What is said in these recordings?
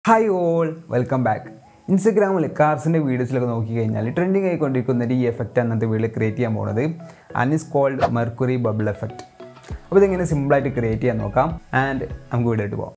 Hi all welcome back ഇൻസ്റ്റഗ്രാമിൽ കാർസിൻ്റെ വീഡിയോസിലൊക്കെ നോക്കിക്കഴിഞ്ഞാൽ ട്രെൻഡിങ് ആയിക്കൊണ്ടിരിക്കുന്ന ഒരു ഈ എഫക്റ്റ് അന്നത്തെ വീഡിയോ ക്രിയേറ്റ് ചെയ്യാൻ പോകുന്നത് അനിസ് കോൾഡ് മെർക്കുറി ബബിൾ എഫക്റ്റ് അപ്പോൾ ഇതെങ്ങനെ സിമ്പിളായിട്ട് ക്രിയേറ്റ് ചെയ്യാൻ നോക്കാം ആൻഡ് നമുക്ക് വീഡിയോ പോകാം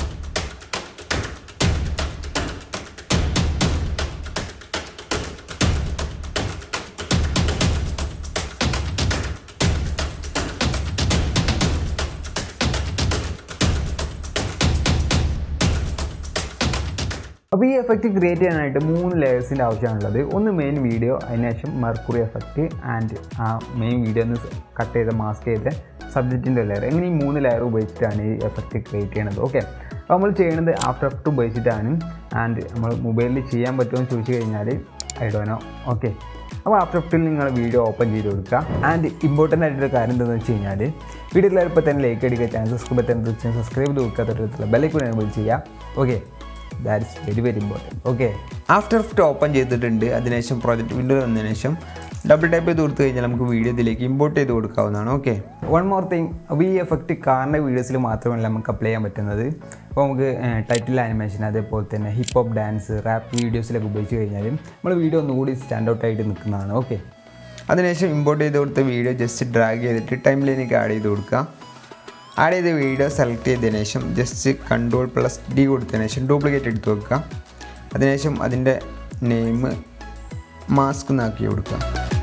അപ്പോൾ ഈ എഫക്റ്റ് ക്രിയേറ്റ് ചെയ്യാനായിട്ട് മൂന്ന് ലെയേഴ്സിൻ്റെ ആവശ്യമാണുള്ളത് ഒന്ന് മെയിൻ വീഡിയോ അതിനുശേഷം മെർക്കുറി എഫക്റ്റ് ആൻഡ് ആ മെയിൻ വീഡിയോ ഒന്ന് കട്ട് ചെയ്ത് മാസ്ക് ചെയ്ത് സബ്ജക്റ്റിൻ്റെ ലെയർ ഇങ്ങനെ ഈ മൂന്ന് ലെയർ ഉപയോഗിച്ചിട്ടാണ് ഈ എഫക്റ്റ് ക്രിയേറ്റ് ചെയ്യണത് ഓക്കെ അപ്പോൾ നമ്മൾ ചെയ്യുന്നത് ആഫ്റ്റർ എഫക്റ്റ് ഉപയോഗിച്ചിട്ടാണ് ആൻഡ് നമ്മൾ മൊബൈലിൽ ചെയ്യാൻ പറ്റുമോ എന്ന് ചോദിച്ചു കഴിഞ്ഞാൽ ഐ ഡോനോ ഓക്കെ അപ്പോൾ ആഫ്റ്റർ എഫക്റ്റിൽ നിങ്ങൾ വീഡിയോ ഓപ്പൺ ചെയ്ത് കൊടുക്കുക ആൻഡ് ഇമ്പോർട്ടൻ്റ് ആയിട്ടൊരു കാര്യം എന്താണെന്ന് വെച്ച് കഴിഞ്ഞാൽ വീഡിയോ ഇപ്പോൾ തന്നെ ലൈക്ക് അടിക്കുക ചാനൽ സബ്സ്ക്രൈബ് തന്നെ സബ്സ്ക്രൈബ് ചെയ്ത് കൊടുക്കുക തൊട്ടുള്ള ബെല്ലൈക്കൂടെ എനേബിൾ ചെയ്യുക okay that is very very important okay after effect open ചെയ്തിട്ടുണ്ട് അതിനുശേഷം പ്രോജക്റ്റ് വിൻഡോ വന്നതിന് ശേഷം ഡബിൾ ടൈപ്പ് ചെയ്ത് കൊടുത്തു കഴിഞ്ഞാൽ നമുക്ക് വീഡിയോ ഇതിലേക്ക് ഇമ്പോർട്ട് ചെയ്ത് കൊടുക്കാവുന്നതാണ് ഓക്കെ വൺ മോർ തിങ് അപ്പോൾ ഈ എഫക്റ്റ് കാറിൻ്റെ വീഡിയോസിൽ മാത്രമല്ല നമുക്ക് അപ്ലൈ ചെയ്യാൻ പറ്റുന്നത് അപ്പോൾ നമുക്ക് ടൈറ്റിൽ ആനിമേഷൻ അതേപോലെ തന്നെ ഹിപ്പ് ഹോപ്പ് ഡാൻസ് റാപ്പ് വീഡിയോസിലൊക്കെ ഉപയോഗിച്ച് കഴിഞ്ഞാൽ നമ്മൾ വീഡിയോ ഒന്നുകൂടി സ്റ്റാൻഡ് ഔട്ട് ആയിട്ട് നിൽക്കുന്നതാണ് ഓക്കെ അതിനുശേഷം ഇമ്പോർട്ട് ചെയ്ത് കൊടുത്ത വീഡിയോ ജസ്റ്റ് ഡ്രാഗ് ചെയ്തിട്ട് ടൈം ലൈനിലേക്ക് ആഡ് ചെയ്ത് കൊടുക്കുക ആഡ് ചെയ്ത വീഡിയോ സെലക്ട് ചെയ്തതിന് ശേഷം ജസ്റ്റ് കൺട്രോൾ പ്ലസ് ഡി കൊടുത്തതിന് ശേഷം ഡ്യൂപ്ലിക്കേറ്റ് എടുത്ത് വെക്കുക അതിനുശേഷം അതിൻ്റെ നെയിം മാസ്ക് എന്നാക്കി കൊടുക്കുക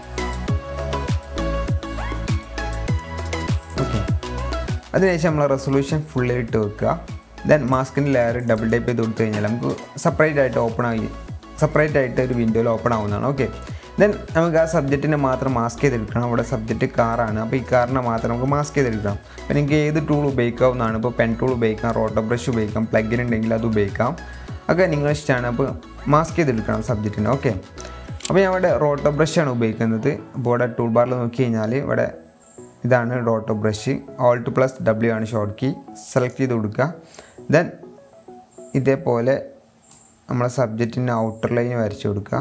ഓക്കെ അതിനുശേഷം നമ്മൾ റെസൊല്യൂഷൻ ഫുള്ളി ഇട്ട് വെക്കുക ദെൻ മാസ്കിൻ്റെ ലെയർ ഡബിൾ ടൈപ്പ് ചെയ്ത് കൊടുത്തു കഴിഞ്ഞാൽ നമുക്ക് സെപ്പറേറ്റ് ആയിട്ട് ഓപ്പൺ ആയി സെപ്പറേറ്റ് ആയിട്ട് ഒരു വിൻഡോയിൽ ഓപ്പൺ ആവുന്നതാണ് ഓക്കെ ദെൻ നമുക്ക് ആ സബ്ജക്റ്റിനെ മാത്രം മാസ്ക് ചെയ്തെടുക്കണം അവിടെ സബ്ജക്റ്റ് കാറാണ് അപ്പോൾ ഈ കാറിനെ മാത്രം നമുക്ക് മാസ്ക് ചെയ്തെടുക്കണം അപ്പോൾ നിങ്ങൾക്ക് ഏത് ടൂൾ ഉപയോഗിക്കാവുന്നതാണ് ഇപ്പോൾ പെൻ ടൂൾ ഉപയോഗിക്കാം റോട്ടോ ബ്രഷ് ഉപയോഗിക്കാം പ്ലഗിൻ ഉണ്ടെങ്കിൽ അത് ഉപയോഗിക്കാം ഒക്കെ നിങ്ങൾ ഇഷ്ടമാണ് അപ്പോൾ മാസ്ക് ചെയ്തെടുക്കണം സബ്ജക്റ്റിനെ ഓക്കെ അപ്പോൾ ഞാൻ ഇവിടെ റോട്ടോ ബ്രഷാണ് ഉപയോഗിക്കുന്നത് അപ്പോൾ ഇവിടെ ടൂൾ ബാറിൽ നോക്കി കഴിഞ്ഞാൽ ഇവിടെ ഇതാണ് roto brush alt plus W ആണ് ഷോർട്ട് കീ സെലക്ട് ചെയ്ത് കൊടുക്കുക ദെൻ ഇതേപോലെ നമ്മളെ സബ്ജക്റ്റിൻ്റെ ഔട്ടർ ലൈൻ വരച്ചു കൊടുക്കുക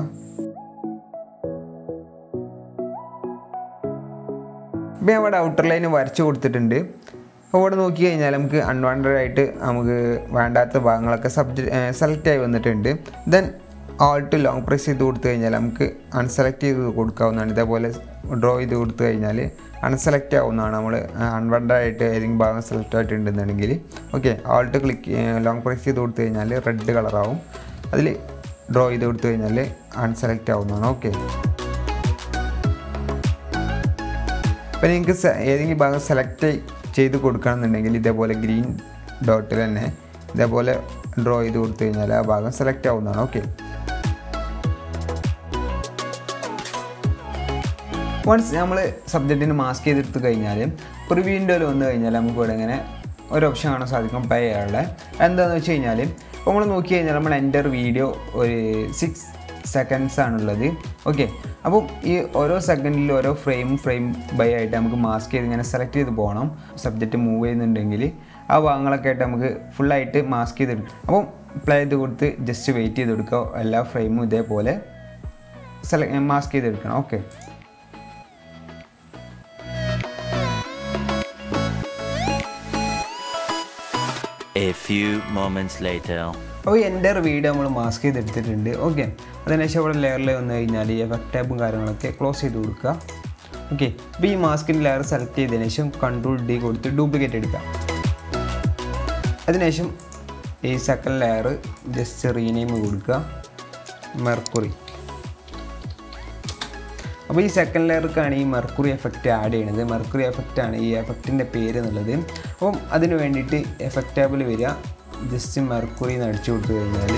ഇപ്പം ഞാൻ ഇവിടെ ഔട്ടർ ലൈൻ വരച്ചു കൊടുത്തിട്ടുണ്ട് അപ്പോൾ ഇവിടെ നോക്കി കഴിഞ്ഞാൽ നമുക്ക് അൺവാണ്ടഡ് ആയിട്ട് നമുക്ക് വേണ്ടാത്ത ഭാഗങ്ങളൊക്കെ സബ്ജക്റ്റ് സെലക്ട് ആയി വന്നിട്ടുണ്ട് ദെൻ ആൾട്ട് ലോങ് പ്രസ് ചെയ്ത് കൊടുത്തു കഴിഞ്ഞാൽ നമുക്ക് അൺസെലക്ട് ചെയ്ത് കൊടുക്കാവുന്നതാണ് ഇതേപോലെ ഡ്രോ ചെയ്ത് കൊടുത്തു കഴിഞ്ഞാൽ അൺസെലക്റ്റ് ആവുന്നതാണ് നമ്മൾ അൺവാണ്ടഡ് ആയിട്ട് ഏതെങ്കിലും ഭാഗം സെലക്ട് ആയിട്ടുണ്ടെന്നുണ്ടെങ്കിൽ okay alt click long press ചെയ്ത് കൊടുത്തു കഴിഞ്ഞാൽ റെഡ് കളറാവും അതിൽ ഡ്രോ ചെയ്ത് കൊടുത്തു കഴിഞ്ഞാൽ അൺസെലക്റ്റ് ആവുന്നതാണ് ഓക്കെ അപ്പോൾ നിങ്ങൾക്ക് ഏതെങ്കിലും ഭാഗം സെലക്ട് ചെയ്ത് കൊടുക്കണമെന്നുണ്ടെങ്കിൽ ഇതേപോലെ ഗ്രീൻ ഡോട്ടിൽ തന്നെ ഇതേപോലെ ഡ്രോ ചെയ്ത് കൊടുത്തു കഴിഞ്ഞാൽ ആ ഭാഗം സെലക്ട് ആവുന്നതാണ് ഓക്കെ വൺസ് നമ്മൾ സബ്ജക്റ്റിന് മാസ്ക് ചെയ്തെടുത്ത് കഴിഞ്ഞാൽ ഒരു വിൻഡോയിൽ വന്നു കഴിഞ്ഞാൽ നമുക്ക് ഇവിടെ ഇങ്ങനെ ഒരു ഓപ്ഷൻ കാണാൻ സാധിക്കും പേ ചെയ്യാനുള്ള എന്താണെന്ന് വെച്ച് കഴിഞ്ഞാൽ ഇപ്പോൾ നമ്മൾ നോക്കി കഴിഞ്ഞാൽ നമ്മൾ എൻ്റെ വീഡിയോ ഒരു സിക്സ് സെക്കൻഡ്സ് ആണുള്ളത് ഓക്കെ അപ്പം ഈ ഓരോ സെക്കൻഡിൽ ഓരോ ഫ്രെയിം ഫ്രെയിം ബൈ ആയിട്ട് നമുക്ക് മാസ്ക് ചെയ്ത് ഇങ്ങനെ സെലക്ട് ചെയ്ത് പോകണം സബ്ജക്റ്റ് മൂവ് ചെയ്യുന്നുണ്ടെങ്കിൽ ആ ഭാഗങ്ങളൊക്കെ ആയിട്ട് നമുക്ക് ഫുള്ളായിട്ട് മാസ്ക് ചെയ്തെടുക്കും അപ്പം പ്ലേ ചെയ്ത് കൊടുത്ത് ജസ്റ്റ് വെയിറ്റ് ചെയ്ത് കൊടുക്കുക എല്ലാ ഫ്രെയിമും ഇതേപോലെ സെല മാസ്ക് ചെയ്തെടുക്കണം okay A few moments later. അപ്പോൾ എൻ്റെ വീഡിയോ നമ്മൾ മാസ്ക് ചെയ്തെടുത്തിട്ടുണ്ട് ഓക്കെ അതിനുശേഷം ഇവിടെ ലെയറിൽ വന്നു കഴിഞ്ഞാൽ ഈ എഫക്ട് ടാബും കാര്യങ്ങളൊക്കെ ക്ലോസ് ചെയ്ത് കൊടുക്കുക ഓക്കെ അപ്പോൾ ഈ മാസ്കിൻ്റെ ലെയർ സെലക്ട് ചെയ്തതിന് ശേഷം കൺട്രോൾ ഡി കൊടുത്ത് ഡ്യൂപ്ലിക്കേറ്റ് എടുക്കുക അതിനുശേഷം ഈ സെക്കൻഡ് ലെയർ ജസ്റ്റ് റീനെയിം കൊടുക്കുക മെർക്കുറി അപ്പോൾ ഈ സെക്കൻഡ് ലെയർക്കാണ് ഈ മെർക്കുറി എഫക്റ്റ് ആഡ് ചെയ്യുന്നത് മെർക്കുറി എഫക്റ്റ് ആണ് ഈ എഫക്റ്റിൻ്റെ പേര് എന്നുള്ളത് അപ്പം അതിന് വേണ്ടിയിട്ട് എഫക്റ്റ് ടാബിൽ വരിക ജസ്റ്റ് മെർക്കുറി എന്ന് അടിച്ചു കൊടുത്തു കഴിഞ്ഞാൽ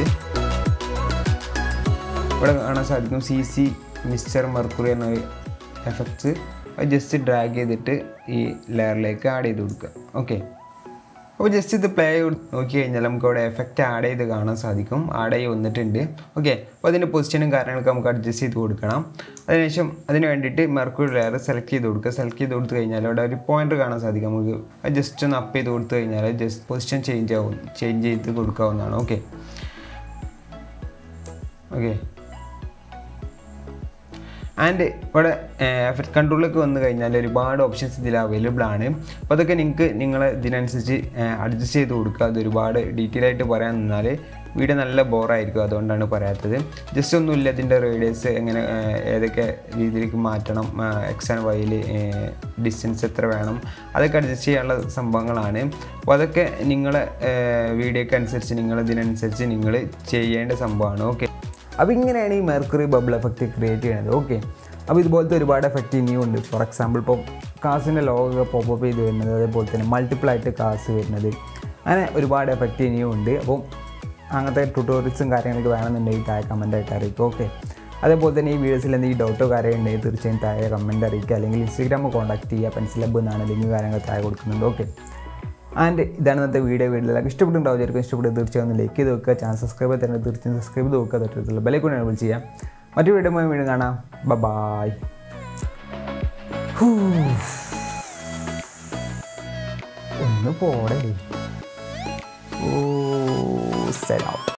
ഇവിടെ കാണാൻ സാധിക്കും സി സി മിസ്റ്റർ മെർക്കുറി എന്ന എഫക്ട്സ് അത് ജസ്റ്റ് ഡ്രാഗ് ചെയ്തിട്ട് ഈ ലെയറിലേക്ക് ആഡ് ചെയ്ത് കൊടുക്കുക ഓക്കെ അപ്പോൾ ജസ്റ്റ് ഇത് പ്ലേ നോക്കി കഴിഞ്ഞാൽ നമുക്ക് അവിടെ എഫക്റ്റ് ആഡ് ചെയ്ത് കാണാൻ സാധിക്കും ആഡ് ചെയ്ത് വന്നിട്ടുണ്ട് ഓക്കെ അപ്പോൾ അതിൻ്റെ പൊസിഷനും കാര്യങ്ങളൊക്കെ നമുക്ക് അഡ്ജസ്റ്റ് ചെയ്ത് കൊടുക്കണം അതിനുശേഷം അതിന് വേണ്ടിയിട്ട് മെർക്കുറി ലെയർ സെലക്ട് ചെയ്ത് കൊടുക്കുക സെലക്ട് ചെയ്ത് കൊടുത്തു കഴിഞ്ഞാൽ അവിടെ ഒരു പോയിൻ്റ് കാണാൻ സാധിക്കും നമുക്ക് അത് ജസ്റ്റ് ഒന്ന് അപ്പ് ചെയ്ത് കൊടുത്തു കഴിഞ്ഞാൽ ജസ്റ്റ് പൊസിഷൻ ചേഞ്ച് ആവും ചേഞ്ച് ചെയ്ത് കൊടുക്കാവുന്നതാണ് ഓക്കെ ഓക്കെ ആൻഡ് ഇവിടെ എഫക്ട് കൺട്രോളിലേക്ക് വന്നു കഴിഞ്ഞാൽ ഒരുപാട് ഓപ്ഷൻസ് ഇതിൽ അവൈലബിൾ ആണ് അപ്പോൾ അതൊക്കെ നിങ്ങൾക്ക് നിങ്ങൾ ഇതിനനുസരിച്ച് അഡ്ജസ്റ്റ് ചെയ്ത് കൊടുക്കുക അത് ഒരുപാട് ഡീറ്റെയിൽ ആയിട്ട് പറയാൻ നിന്നാൽ വീഡിയോ നല്ല ബോറായിരിക്കും അതുകൊണ്ടാണ് പറയാത്തത് ജസ്റ്റ് ഒന്നുമില്ല ഇതിൻ്റെ റേഡിയസ് എങ്ങനെ ഏഹ്, ഏതൊക്കെ രീതിയിലേക്ക് മാറ്റണം എക്സ് ആൻഡ് വൈയിൽ ഡിസ്റ്റൻസ് എത്ര വേണം അതൊക്കെ അഡ്ജസ്റ്റ് ചെയ്യാനുള്ള സംഭവങ്ങളാണ് അപ്പോൾ അതൊക്കെ നിങ്ങളെ വീഡിയോക്ക് അനുസരിച്ച് നിങ്ങൾ ഇതിനനുസരിച്ച് നിങ്ങൾ ചെയ്യേണ്ട സംഭവമാണ് ഓക്കെ അപ്പോൾ ഇങ്ങനെയാണ് ഈ മെർക്കുറി ബബിൾ എഫക്റ്റ് ക്രിയേറ്റ് ചെയ്യുന്നത് ഓക്കെ അപ്പോൾ ഇതുപോലത്തെ ഒരുപാട് എഫക്റ്റ് ഇനിയും ഉണ്ട് ഫോർ എക്സാമ്പിൾ ഇപ്പോൾ കാസിൻ്റെ ലോഗോ പോപ്പപ്പ് ചെയ്ത് വരുന്നത് അതേപോലെ തന്നെ മൾട്ടിപ്പിൾ ആയിട്ട് കാസ് വരുന്നത് അങ്ങനെ ഒരുപാട് എഫക്റ്റ് ഇനിയും ഉണ്ട് അപ്പോൾ അങ്ങനത്തെ ട്യൂട്ടോറിയൽസും കാര്യങ്ങളൊക്കെ വേണമെന്നുണ്ടെങ്കിൽ താഴെ കമൻ്റ് ആയിട്ട് അറിയിക്കും ഓക്കെ അതേപോലെ തന്നെ ഈ വീഡിയോസിൽ എന്തെങ്കിലും ഡൗട്ടോ കാര്യം ഉണ്ടെങ്കിൽ തീർച്ചയായും താഴെ കമൻറ്റ് അറിയിക്കുക അല്ലെങ്കിൽ ഇൻസ്റ്റാഗ്രാം കോൺടാക്ട് ചെയ്യുക പെൻസിൽ ലബ് എന്നാണ് ലിങ്ക് കാര്യങ്ങൾ താഴെ കൊടുക്കുന്നുണ്ട് ഓക്കെ ആൻഡ് ഇതാണ് ഇന്നത്തെ വീഡിയോ വീഡിയോയിലൊക്കെ ഇഷ്ടപ്പെട്ടുണ്ടാവും വിചാരിക്കും ഇഷ്ടപ്പെട്ട് തീർച്ചയായും ഒന്ന് ലൈക്ക് ചെയ്ത് വെക്കുക ചാനൽ സബ്സ്ക്രൈബ് ചെയ്ത് തന്നെ തീർച്ചയായും സബ്സ്ക്രൈബ് ചെയ്ത് വെക്കുക തൊട്ടുള്ള ബെലൈക്കൂടെ എനേബിൾ ചെയ്യാം മറ്റു വീഡിയോ വീണ്ടും കാണാം ബൈ ഒന്ന് പോടേ ഓ സലാം